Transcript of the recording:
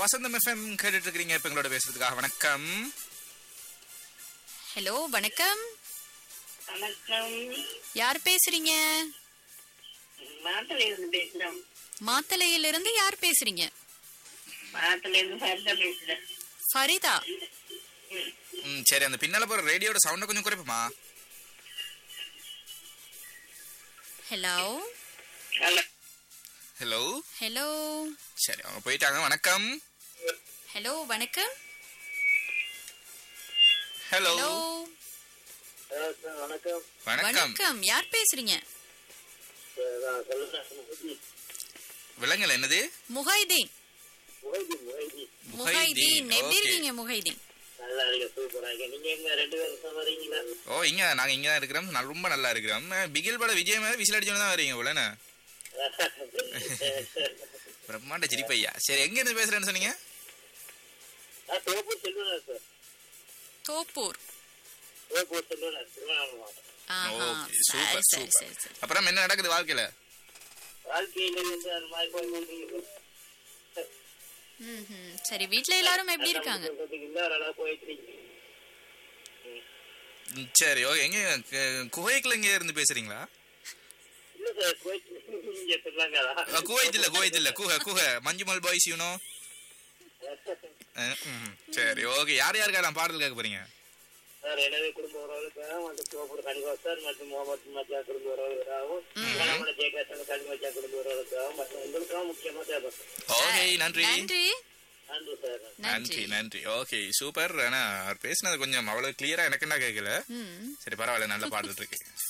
வசந்தம் FM கேட்டுட்டு இருக்கிறீங்க இப்ப எங்களோட பேசுறதுக்காக வணக்கம் ஹலோ வணக்கம் வணக்கம் யார் பேசுறீங்க மாத்துல இருந்து பேசுறோம் மாத்தளையில இருந்து யார் பேசுறீங்க மாத்துல இருந்து சரிதா பேசுறேன் ஃபரிதா ம் சரி அந்த பின்னால போற ரேடியோட சவுண்ட கொஞ்சம் குறைப்புமா ஹலோ ஹலோ ஹலோ ஹலோ சரி அவங்க போயிட்டாங்க வணக்கம் ஹலோ வணக்கம் ஹலோ ஹலோ வணக்கம் வணக்கம் வணக்கம் யார் பேசுறீங்க சொல்லுங்க விலங்கல் என்னது முஹைதீன் முகைதி முகைதி முஹைதீன் எப்படி okay. இருக்கீங்க முஹைதீன் நல்லா இருக்கு சூப்பரா இருக்கு நீங்க எங்க ரெண்டு பேரும் வரீங்களா ஓ இங்க நாங்க இங்க தான் இருக்கிறோம் நான் ரொம்ப நல்லா இருக்கிறோம் பிகில் பட விஜய் மேல விசில் அடிச்சோன்னு தான் வரீங்க போலண்ணே பிரம்மாண்ட சிரிப்பையா சரி எங்க இருந்து பேசுறேன்னு சொன்னீங்க தோப்பூர் செல்வனார் சார் தோப்பூர் தோப்பூர் செல்வனார் திருவண்ணாமலை மாவட்டம் ஆஹா ஓகே சரி சூப்பர் சரி சூப்பர் சரி சரி அப்புறம் என்ன நடக்குது வாழ்க்கையில வாழ்க்கையில இருந்து அந்த மாதிரி போய் கொண்டு ம்ஹும். சரி வீட்ல எல்லாரும் எப்படி இருக்காங்க சொல்றதுக்கு இல்ல ஓரளவு போயிட்டு இருக்கு. ம், சரி ஓகே எங்க கு- குவைக்குல எங்க இருந்து பேசுறீங்களா இல்ல சார் போயிட்டு இங்க சொல்றாங்களா அஹ், குவைத் இல்ல குவைத் இல்ல குஹ குஹ மஞ்சுமல் பாய்ஸ் யூனோ சரி ஓகே யார் யாருக்கெல்லாம் பாடல் கேட்க போறீங்க சார் எனவே குடும்ப உறவுகளுக்காக மற்றும் சிவப்பூர் கனிவா சார் மற்றும் முகமது மத்தியா குடும்ப உறவுகளுக்காகவும் நம்மளோட ஜெயகாசன் கனிமச்சா குடும்ப உறவுகளுக்காகவும் மற்றும் உங்களுக்காக முக்கியமா தேவை ஓகே நன்றி நன்றி நன்றி சார் நன்றி நன்றி ஓகே சூப்பர் ஆனா அவர் பேசினது கொஞ்சம் அவ்வளவு கிளியரா எனக்கு என்ன கேட்கல ம் சரி பரவாயில்ல நல்ல பாடல் இருக்கு